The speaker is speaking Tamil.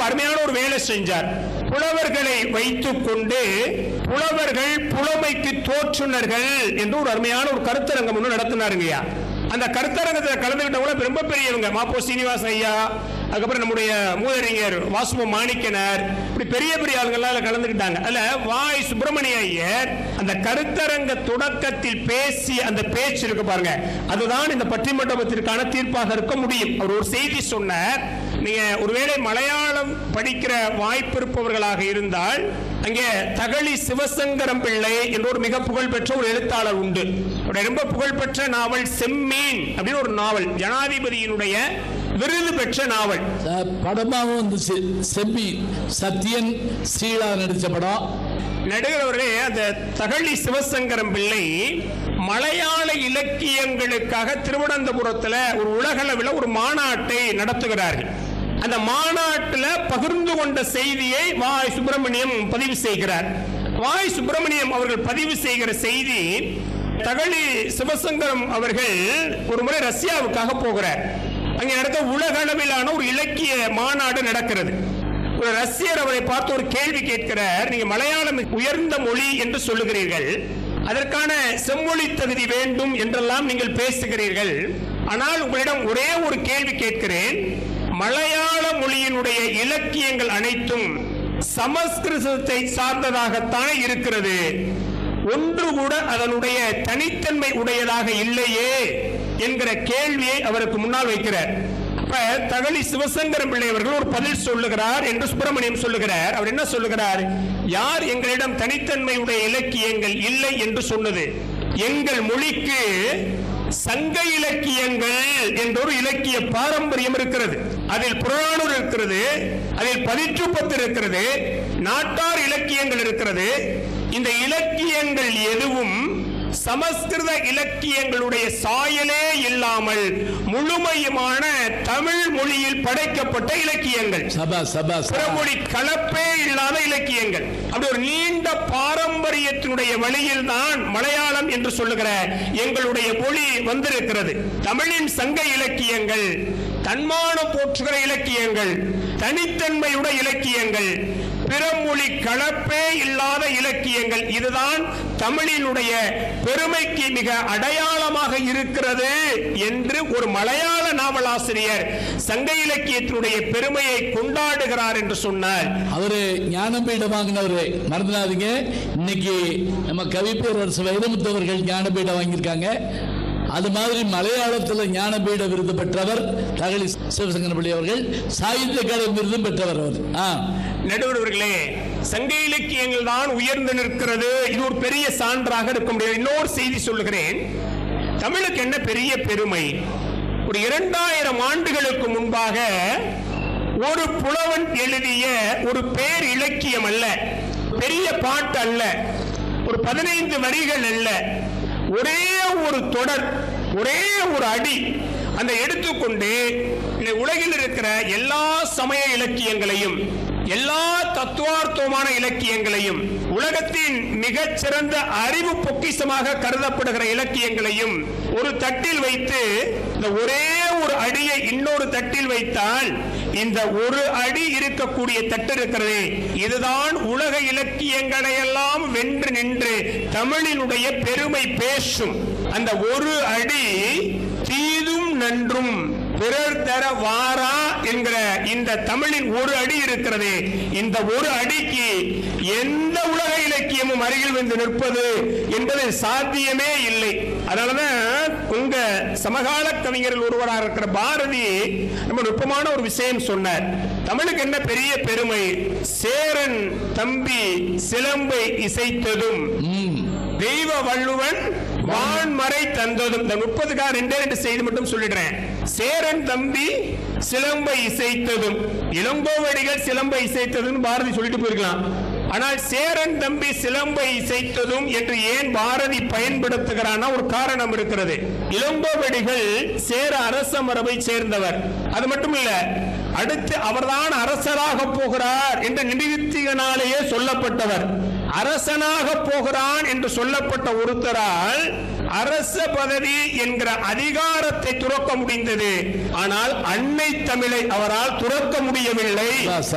அருமையான ஒரு வேலை செஞ்சார் புலவர்களை வைத்துக் கொண்டு புலவர்கள் புலமைக்கு தோற்றுனர்கள் என்று ஒரு அருமையான ஒரு கருத்தரங்கம் ஒன்று நடத்தினாருங்கய்யா அந்த கருத்தரங்கத்தில் கலந்துகிட்டவங்க ரொம்ப பெரியவங்க மாப்போ சீனிவாச ஐயா அதுக்கப்புறம் நம்முடைய மூதறிஞர் வாசுவ மாணிக்கனர் இப்படி பெரிய பெரிய ஆளுங்கள்லாம் அதுல கலந்துக்கிட்டாங்க அதுல வாய் சுப்பிரமணிய ஐயர் அந்த கருத்தரங்க தொடக்கத்தில் பேசி அந்த பேச்சு இருக்கு பாருங்க அதுதான் இந்த பட்டிமண்டபத்திற்கான தீர்ப்பாக இருக்க முடியும் அவர் ஒரு செய்தி சொன்னார் நீங்க ஒருவேளை மலையாளம் படிக்கிற வாய்ப்பு இருப்பவர்களாக இருந்தால் அங்கே தகழி சிவசங்கரம் பிள்ளை என்ற ஒரு மிக புகழ்பெற்ற ஒரு எழுத்தாளர் உண்டு அவருடைய ரொம்ப புகழ்பெற்ற நாவல் செம்மீன் அப்படின்னு ஒரு நாவல் ஜனாதிபதியினுடைய விருது பெற்ற நாவல் சார், படமாவும் வந்துச்சு செம்பி சத்யன் ஸ்ரீலா நடிச்ச படம் நடுவர் அவர்களே அந்த தகழி சிவசங்கரம் பிள்ளை மலையாள இலக்கியங்களுக்காக திருவனந்தபுரத்தில் ஒரு உலகளவில் ஒரு மாநாட்டை நடத்துகிறார்கள் அந்த மாநாட்டில் பகிர்ந்து கொண்ட செய்தியை வாய் சுப்பிரமணியம் பதிவு செய்கிறார் வாய் சுப்பிரமணியம் அவர்கள் பதிவு செய்கிற செய்தி தகழி சிவசங்கரம் அவர்கள் ஒரு முறை ரஷ்யாவுக்காக போகிறார் அங்கே நடக்க உலக அளவிலான ஒரு இலக்கிய மாநாடு நடக்கிறது ஒரு ரஷ்யர் அவரை பார்த்து ஒரு கேள்வி கேட்கிறார் நீங்க மலையாளம் உயர்ந்த மொழி என்று சொல்லுகிறீர்கள் அதற்கான செம்மொழி தகுதி வேண்டும் என்றெல்லாம் நீங்கள் பேசுகிறீர்கள் ஆனால் உங்களிடம் ஒரே ஒரு கேள்வி கேட்கிறேன் மலையாள மொழியினுடைய இலக்கியங்கள் அனைத்தும் சமஸ்கிருதத்தை சார்ந்ததாகத்தானே இருக்கிறது ஒன்று கூட அதனுடைய தனித்தன்மை உடையதாக இல்லையே என்கிற கேள்வியை அவருக்கு முன்னால் வைக்கிறார் அப்ப தகழி சிவசங்கரம் பிள்ளை அவர்கள் ஒரு பதில் சொல்லுகிறார் என்று சுப்பிரமணியம் சொல்லுகிறார் அவர் என்ன சொல்லுகிறார் யார் எங்களிடம் தனித்தன்மையுடைய இலக்கியங்கள் இல்லை என்று சொன்னது எங்கள் மொழிக்கு சங்க இலக்கியங்கள் என்ற ஒரு இலக்கிய பாரம்பரியம் இருக்கிறது அதில் புறநானூறு இருக்கிறது அதில் பதிற்றுப்பத்து இருக்கிறது நாட்டார் இலக்கியங்கள் இருக்கிறது இந்த இலக்கியங்கள் எதுவும் சமஸ்கிருத இலக்கியங்களுடைய சாயலே இல்லாமல் முழுமையுமான தமிழ் மொழியில் படைக்கப்பட்ட இலக்கியங்கள் சபா சபா சபா. பிறமொழி கலப்பே இல்லாத இலக்கியங்கள் அப்படி ஒரு நீண்ட பாரம்பரியத்தினுடைய வழியில் தான் மலையாளம் என்று சொல்லுகிற எங்களுடைய மொழி வந்திருக்கிறது தமிழின் சங்க இலக்கியங்கள் தன்மானம் போற்றுகிற இலக்கியங்கள் தனித்தன்மையுடைய இலக்கியங்கள் பிறமொழி கலப்பே இல்லாத இலக்கியங்கள் இதுதான் தமிழினுடைய பெருமைக்கு மிக அடையாளமாக இருக்கிறது என்று ஒரு மலையாள நாவலாசிரியர் சங்க இலக்கியத்தினுடைய பெருமையை கொண்டாடுகிறார் என்று சொன்னார் அவரு ஞானபீடம் வாங்கினவரு மறந்துடாதீங்க இன்னைக்கு நம்ம கவிப்பேரரசு வைரமுத்து அவர்கள் ஞானபீடம் வாங்கியிருக்காங்க அது மாதிரி மலையாளத்தில் ஞானபீட விருது பெற்றவர் தகழி சிவசங்கர பிள்ளை அவர்கள் சாகித்ய அகாடமி விருதும் பெற்றவர் அவர் ஆ நடுவர்களே சங்க இலக்கியங்கள் தான் உயர்ந்து நிற்கிறது இது ஒரு பெரிய சான்றாக இருக்க முடியாது இன்னொரு செய்தி சொல்லுகிறேன் தமிழுக்கு என்ன பெரிய பெருமை ஒரு இரண்டாயிரம் ஆண்டுகளுக்கு முன்பாக ஒரு புலவன் எழுதிய ஒரு பேர் இலக்கியம் அல்ல பெரிய பாட்டு அல்ல ஒரு பதினைந்து வரிகள் அல்ல ஒரே ஒரு தொடர் ஒரே ஒரு அடி அந்த எடுத்துக்கொண்டு இந்த உலகில் இருக்கிற எல்லா சமய இலக்கியங்களையும் எல்லா தத்துவார்த்தமான இலக்கியங்களையும் உலகத்தின் மிகச் சிறந்த அறிவு பொக்கிஷமாக கருதப்படுகிற இலக்கியங்களையும் ஒரு தட்டில் வைத்து இந்த ஒரே ஒரு அடியை இன்னொரு தட்டில் வைத்தால் இந்த ஒரு அடி இருக்கக்கூடிய தட்டு இருக்கிறதே இதுதான் உலக இலக்கியங்களை எல்லாம் வென்று நின்று தமிழினுடைய பெருமை பேசும் அந்த ஒரு அடி தீதும் நன்றும் பிறர் தர வாரா என்கிற இந்த தமிழின் ஒரு அடி இருக்கிறது இந்த ஒரு அடிக்கு எந்த உலக இலக்கியமும் அருகில் வந்து நிற்பது என்பது சாத்தியமே இல்லை அதனாலதான் உங்க சமகால கவிஞர்கள் ஒருவராக இருக்கிற பாரதி ரொம்ப நுட்பமான ஒரு விஷயம் சொன்னார் தமிழுக்கு என்ன பெரிய பெருமை சேரன் தம்பி சிலம்பை இசைத்ததும் தெய்வ வள்ளுவன் வான்மறை தந்ததும் இந்த முப்பதுக்காக ரெண்டே ரெண்டு செய்தி மட்டும் சொல்லிடுறேன் சேரன் தம்பி சிலம்பை இசைத்ததும் இளங்கோவடிகள் சிலம்பை இசைத்ததும் பாரதி சொல்லிட்டு போயிருக்கலாம் ஆனால் சேரன் தம்பி சிலம்பை இசைத்ததும் என்று ஏன் பாரதி பயன்படுத்துகிறான்னா ஒரு காரணம் இருக்கிறது இளங்கோவடிகள் சேர அரச மரபை சேர்ந்தவர் அது மட்டும் இல்ல அடுத்து அவர்தான் அரசராக போகிறார் என்று நிமித்திகனாலேயே சொல்லப்பட்டவர் அரசனாக போகிறான் என்று சொல்லப்பட்ட ஒருத்தரால் அரச பதவி என்கிற அதிகாரத்தை துறக்க முடிந்தது ஆனால் அன்னை தமிழை அவரால் துறக்க முடியவில்லை